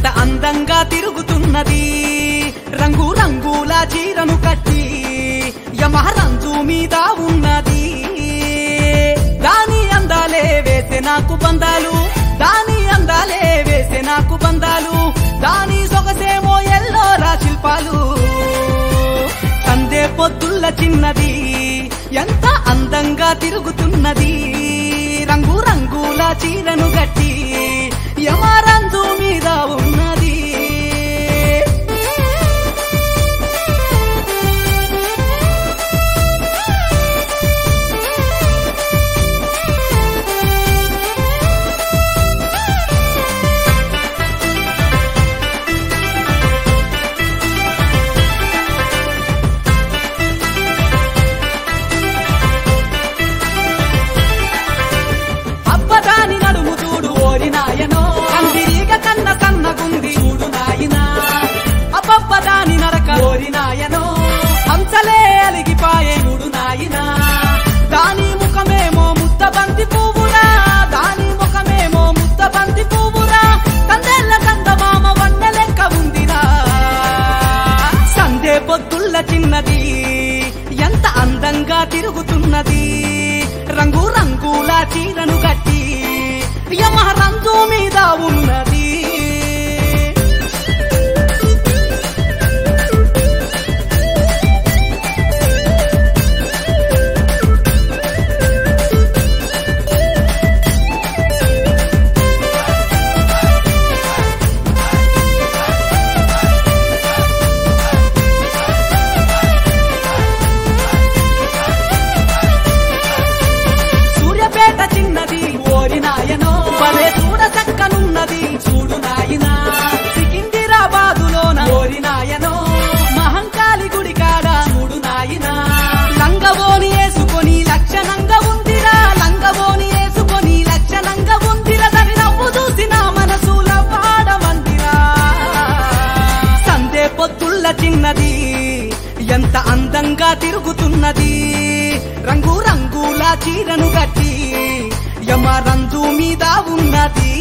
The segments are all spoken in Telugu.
ఎంత అందంగా తిరుగుతున్నది రంగు రంగుల చీరను కట్టి యమహరంజు మీద ఉన్నది దాని అందాలే వేసే నాకు బంధాలు దాని అందాలే వేసే నాకు బంధాలు దాని సొగసేమో ఎల్లోరా శిల్పాలు సందే పొద్దుల్ల చిన్నది ఎంత అందంగా తిరుగుతున్నది రంగు రంగుల చీరను గట్టి యమరంజు మీద ఉన్నది అబ్బదాని నడుము చూడు ఓరి నాయనో కందిరీగ కన్న సన్నగుంది చూడు నాయనా అబ్బబ్బదాని నరక ఓరి నాయనో హంసలే అలిగిపాయే చూడు నాయనా దాని ముఖమేమో ముద్ద బంతి పువ్వురా దాని ముఖమేమో ముద్ద బంతి పువ్వురా కందెల్ల కందమామ వన్న లెక్క ఉందిరా సందే పొద్దుల్ల చిన్నది ఎంత అందంగా తిరుగుతున్నది రంగు రంగుల చీరను కట్టి యమహరంజు మీద ఉన్నది సూర్యపేట చిన్నది ఓరి నాయనో భలే చూడ చక్కనున్నది చూడు నాయనా సికింద్రాబాదులోన ఓరి నాయనో మహంకాళి గుడి కాడ చూడు నాయనా లంగబోని వేసుకొని లక్షణంగా ఉందిరా లంగబోని వేసుకొని లక్షణంగా ఉందిరా దాని నవ్వు చూసి నా మనసుల పాడమందిరా సందే పొత్తుల్ల చిన్నది ఎంత అందంగా తిరుగుతున్నది రంగు రంగుల చీరను కట్టి యమరంజు మీద ఉన్నది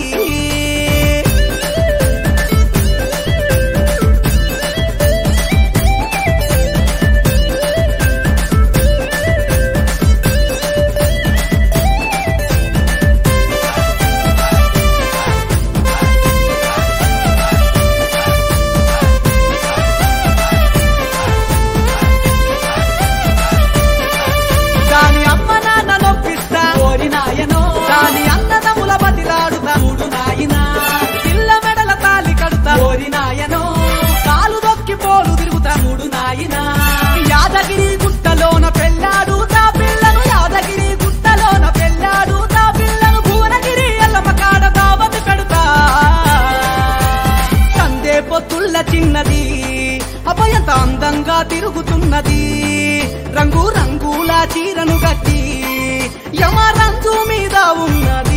దాని అమ్మ నాన్న నొప్పిస్తా ఓరి నాయనో దాని అన్నదముల బతిలాడుతా చూడు నాయనా పిల్ల మెడల తాలి కడుతా ఓరి నాయనో కాలు దొక్కి పోలు తిరుగుతా చూడు నాయనా యాదగిరి గుట్టలోన పెళ్ళాడు తా పిల్లను యాదగిరి గుట్టలోన పెళ్ళాడు తా పిల్లను భువనగిరి ఎల్లమ్మ కాడ దావత్ పెడుతా సందే పొత్తుల్ల చిన్నది అభయంత అందంగా తిరుగుతున్నది రంగు రంగుల చీరను కట్టి యమరంజు మీద ఉన్నది